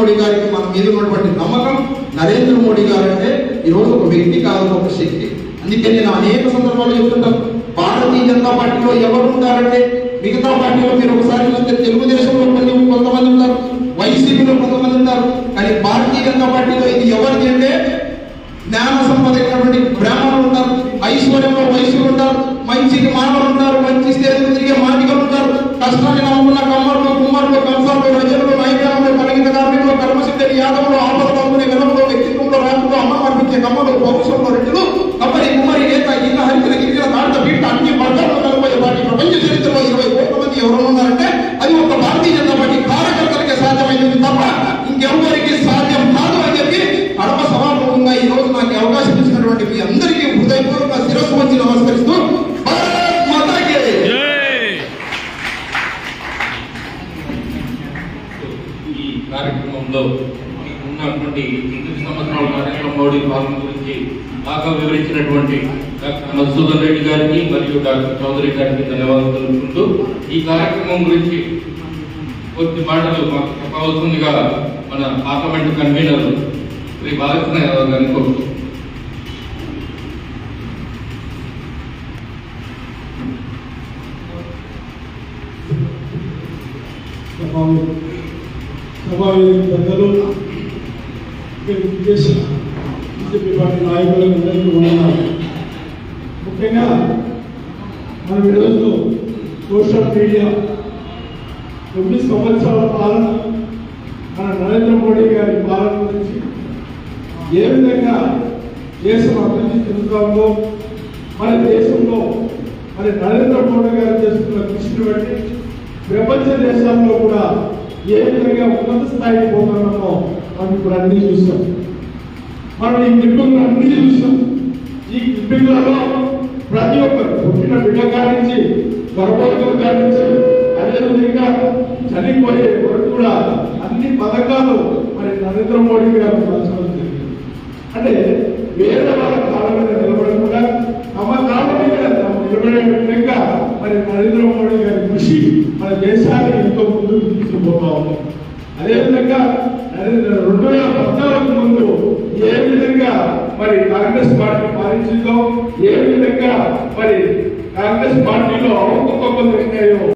మోడీ గారికి మన మీద ఉన్నటువంటి నమ్మకం నరేంద్ర మోడీ గారు అంటే ఈరోజు ఒక వ్యక్తి కాదు ఒక శక్తి అందుకే నేను అనేక సందర్భాలు చెప్తుంటాను భారతీయ జనతా పార్టీలో ఎవరు ఉంటారంటే మిగతా పార్టీలో మీరు ఒకసారి చూస్తే తెలుగుదేశంలో కొన్ని కొంతమంది ఉంటారు వైసీపీలో కొంతమంది ఉంటారు కానీ భారతీయ జనతా పార్టీలో ఇది ఎవరిది అంటే జ్ఞాన సంపద అయినటువంటి బ్రాహ్మణులు ఉంటారు ఐశ్వర్యంలో వైశ్యులు ఉంటారు మంచికి మానవులు ఉంటారు మంచి స్థితిలో తిరిగే మాదిగలు ఉంటారు కష్టాన్ని నమ్ముకున్న కమ్మర్లు కుమ్మర్లు కంసాలు రజనులు నైవేద్యంలో కలిగిన కార్మికులు కర్మసిద్ధి యాదవులు ఆపదలు అందుకునే వెలంలో వ్యక్తిత్వంలో రాజులు అమ్మ అర్పించే కమ్మలు పౌరుషంలో రెడ్డులు కబడి కుమ్మరి నేత ఈత హరిత గిరిజన దాంట్లో బీట అన్ని వర్గాల్లో కలబోయే పార్టీ ప్రపంచ చరిత్రలో ఇరవై కోట్ల మంది ఎవరు ఉన్నారంటే అది ఒక భారతీయ జనతా పార్టీ కార్యకర్తలకే సాధ్యమైంది తప్ప ఇంకెవ్వరికి సాధ్యం కాదు అని చెప్పి కడప సభాముఖంగా ఈ రోజు నాకు ఈ అవకాశం ఇచ్చినటువంటి మీ అందరికీ హృదయపూర్వక శిరస్సు వచ్చి నమస్కరిస్తూ భారత్ మాతాకి ఈ కార్యక్రమంలో ఉన్నటువంటి తొమ్మిది సంవత్సరాల నరేంద్ర మోడీ పాలన గురించి బాగా వివరించినటువంటి డాక్టర్ మధుసూదన్ రెడ్డి గారికి మరియు డాక్టర్ చౌదరి గారికి ధన్యవాదాలు తెలుపుకుంటూ ఈ కార్యక్రమం గురించి కొద్ది మాటలు మాకు చెప్పవలసిందిగా మన పార్లమెంట్ కన్వీనర్ శ్రీ బాలకృష్ణ యాదవ్ గారిని కోరుతున్నాం సభావేదిక పెద్దలు ఇక్కడ విచ్చేసిన బీజేపీ పార్టీ నాయకులకు అందరికీ ఉన్నారు ముఖ్యంగా మనం ఈరోజు సోషల్ మీడియా తొమ్మిది సంవత్సరాల పాలన మన నరేంద్ర మోడీ గారి పాలన గురించి ఏ విధంగా దేశం అభివృద్ధి చెందుతుందో మన దేశంలో మరి నరేంద్ర మోడీ గారు చేస్తున్న కృషిని బట్టి ప్రపంచ దేశాల్లో కూడా ఏ విధంగా ఉన్నత స్థాయికి పోతున్నామో మనం ఇప్పుడు అన్ని చూస్తాం మనం ఈ క్లిప్పింగ్ అన్ని చూస్తాం ఈ క్లిప్పింగ్లలో ప్రతి ఒక్కరు పుట్టిన బిడ్డ కానించి గర్భవతుల కానించి అదేవిధంగా చనిపోయే వరకు కూడా అన్ని పథకాలు మరి నరేంద్ర మోడీ గారు పంచడం జరిగింది అంటే వేరే వాళ్ళ కాళ్ళ మీద నిలబడకుండా తమ కాళ్ళ మీద తాము నిలబడే విధంగా మరి నరేంద్ర మోడీ గారి కృషి మన దేశాన్ని ఎంతో ముందుకు తీసుకుపోతా ఉంది అదేవిధంగా నరేంద్ర రెండు వేల పద్నాలుగు ముందు ఏ విధంగా మరి కాంగ్రెస్ పార్టీ పాలించిందో ఏ విధంగా మరి కాంగ్రెస్ పార్టీలో అవకతవకలు జరిగాయో